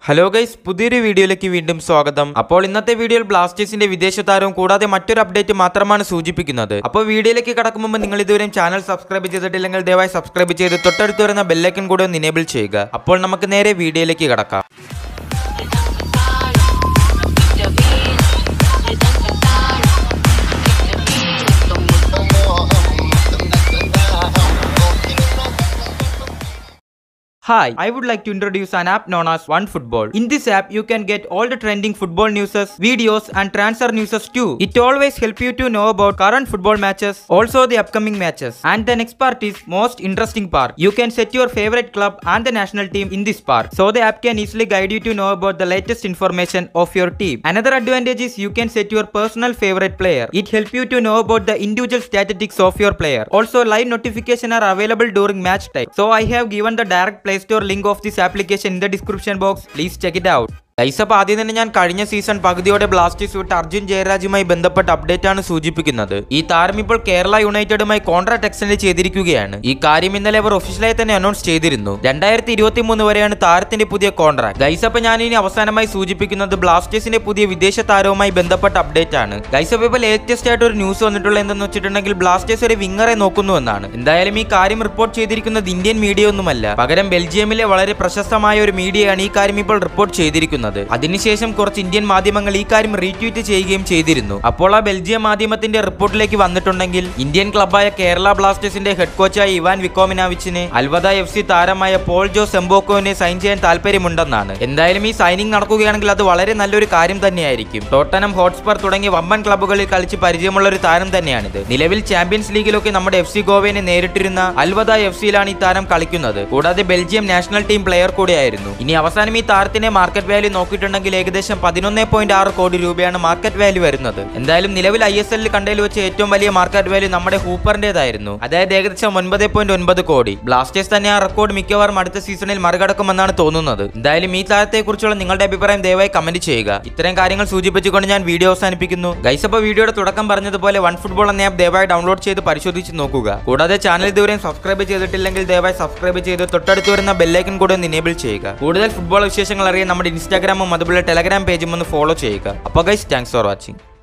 Hello guys പുതിയൊരു വീഡിയോയിലേക്ക് വീണ്ടും സ്വാഗതം അപ്പോൾ ഇന്നത്തെ വീഡിയോയിൽ ബ്ലാസ്റ്റേഴ്സിന്റെ വിദേശ താരവും കൂടാതെ മറ്റൊരു അപ്ഡേറ്റ് മാത്രമാണ് സൂചിപ്പിക്കുന്നത് അപ്പോൾ വീഡിയോയിലേക്ക് കടക്കും മുമ്പ് നിങ്ങൾ ഇതുവരെയും ചാനൽ സബ്സ്ക്രൈബ് ചെയ്തിട്ടില്ലെങ്കിൽ ദയവായി സബ്സ്ക്രൈബ് ചെയ്ത് തൊട്ടടുത്ത് വരുന്ന ബെല്ലൈക്കൺ കൂടെ ഒന്ന് ഇനേബിൾ ചെയ്യുക അപ്പോൾ നമുക്ക് നേരെ വീഡിയോയിലേക്ക് കടക്കാം Hi, I would like to introduce an app known as OneFootball. In this app, you can get all the trending football news, videos, and transfer news too. It always help you to know about current football matches, also the upcoming matches. And the next part is most interesting part. You can set your favorite club and the national team in this part. So the app can easily guide you to know about the latest information of your team. Another advantage is you can set your personal favorite player. It help you to know about the individual statistics of your player. Also, live notification are available during match time. So I have given the direct Play Store link of this application in the description box. Please check it out. ഗൈസപ്പ് ആദ്യം തന്നെ ഞാൻ കഴിഞ്ഞ season പകുതിയോടെ Blasters വിട്ട് അർജുൻ ജയരാജുമായി ബന്ധപ്പെട്ട update ആണ് സൂചിപ്പിക്കുന്നത് ഈ താരം ഇപ്പോൾ കേരള യുണൈറ്റഡുമായി കോൺട്രാക്ട് എക്സ്റ്റൻഡ് ചെയ്തിരിക്കുകയാണ് ഈ കാര്യം ഇന്നലെ അവർ ഒഫീഷ്യലായി തന്നെ അനൗൺസ് ചെയ്തിരുന്നു രണ്ടായിരത്തി ഇരുപത്തി മൂന്ന് വരെയാണ് താരത്തിന്റെ പുതിയ കോൺട്രാക്ട് ഗൈസപ്പ് ഞാൻ ഇനി അവസാനമായി സൂചിപ്പിക്കുന്നത് ബ്ലാസ്റ്റേഴ്സിന്റെ പുതിയ വിദേശ താരവുമായി ബന്ധപ്പെട്ട അപ്ഡേറ്റ് ആണ് ഗൈസപ്പ് ഇപ്പോൾ ലേറ്റസ്റ്റ് ആയിട്ട് ഒരു ന്യൂസ് വന്നിട്ടുള്ള എന്തെന്ന് വെച്ചിട്ടുണ്ടെങ്കിൽ ബ്ലാസ്റ്റേഴ്സ് ഒരു വിങ്ങറെ നോക്കുന്നു എന്നാണ് എന്തായാലും ഈ കാര്യം റിപ്പോർട്ട് ചെയ്തിരിക്കുന്നത് ഇന്ത്യൻ മീഡിയ ഒന്നുമല്ല പകരം ബെൽജിയമിലെ വളരെ പ്രശസ്തമായ ഒരു മീഡിയയാണ് ഈ കാര്യം ഇപ്പോൾ റിപ്പോർട്ട് ചെയ്തിരിക്കുന്നത് ചെയ്യുന്നത് അതിനുശേഷം കുറച്ച് ഇന്ത്യൻ മാധ്യമങ്ങൾ ഈ കാര്യം റീട്വീറ്റ് ചെയ്യുകയും ചെയ്തിരുന്നു അപ്പോൾ ആ ബെൽജിയം മാധ്യമത്തിന്റെ റിപ്പോർട്ടിലേക്ക് വന്നിട്ടുണ്ടെങ്കിൽ ഇന്ത്യൻ ക്ലബായ കേരള ബ്ലാസ്റ്റേഴ്സിന്റെ ഹെഡ് കോച്ചായ ഇവാൻ വിക്കോമിനാവിച്ചിന് അൽവദ എഫ് സി താരമായ പോൾ ജോ സെംബോക്കോവിനെ സൈൻ ചെയ്യാൻ താല്പര്യമുണ്ടെന്നാണ് എന്തായാലും ഈ സൈനിങ് നടക്കുകയാണെങ്കിൽ അത് വളരെ നല്ലൊരു കാര്യം തന്നെയായിരിക്കും ടോട്ടനം ഹോട്ട്സ്പർ തുടങ്ങിയ വമ്പൻ ക്ലബ്ബുകളിൽ കളിച്ച് പരിചയമുള്ള ഒരു താരം തന്നെയാണിത് നിലവിൽ ചാമ്പ്യൻസ് ലീഗിലൊക്കെ നമ്മുടെ എഫ് സി ഗോവയെ നേരിട്ടിരുന്ന അൽവദ എഫ് സിയിലാണ് ഈ താരം കളിക്കുന്നത് കൂടാതെ ബെൽജിയം നാഷണൽ ടീം പ്ലെയർ കൂടിയായിരുന്നു ഇനി അവസാനം ഈ താരത്തിന്റെ മാർക്കറ്റ് വാല്യൂ നോക്കിയിട്ടുണ്ടെങ്കിൽ ഏകദേശം പതിനൊന്ന് പോയിന്റ് ആറ് കോടി രൂപയാണ് മാർക്കറ്റ് വാല്യൂ വരുന്നത് എന്തായാലും നിലവിൽ ഐ എസ് എല്ലിൽ കണ്ടതിൽ വെച്ച് ഏറ്റവും വലിയ മാർക്കറ്റ് വാല്യൂ നമ്മുടെ ഹൂപ്പറിന്റേതായിരുന്നു അതായത് ഏകദേശം ഒൻപത് പോയിന്റ് ഒൻപത് കോടി ബ്ലാസ്റ്റേഴ്സ് തന്നെ ആ റെക്കോർഡ് മിക്കവാറും അടുത്ത സീസണിൽ മറികടക്കുമെന്നാണ് തോന്നുന്നത് എന്തായാലും ഈ താരത്തെക്കുറിച്ചുള്ള നിങ്ങളുടെ അഭിപ്രായം ദയവായി കമന്റ് ചെയ്യുക ഇത്തരം കാര്യങ്ങൾ സൂചിപ്പിച്ചുകൊണ്ട് ഞാൻ വീഡിയോ അവസാനിപ്പിക്കുന്നു ഗൈസ് അപ്പോൾ വീഡിയോയുടെ തുടക്കം പറഞ്ഞതുപോലെ വൺ ഫുട്ബോൾ എന്ന ആപ്പ് ദയവായി ഡൗൺലോഡ് ചെയ്ത് പരിശോധിച്ച് നോക്കുക കൂടാതെ ചാനൽ ഇതുവരെയും സബ്സ്ക്രൈബ് ചെയ്തിട്ടില്ലെങ്കിൽ ദയവായി സബ്സ്ക്രൈബ് ചെയ്ത് തൊട്ടടുത്ത് വരുന്ന ബെല്ലൈക്കൻ കൂടെ ഒന്ന് ഇനേബിൾ ചെയ്യുക കൂടുതൽ ഫുട്ബോൾ വിശേഷങ്ങൾ അറിയാൻ നമ്മുടെ ഇൻസ്റ്റാഗ്രാമും അതുപോലെ ടെലഗ്രാം പേജും ഒന്ന് ഫോളോ ചെയ്യുക അപ്പോൾ ഗൈസ് താങ്ക്സ് ഫോർ വാച്ചിങ്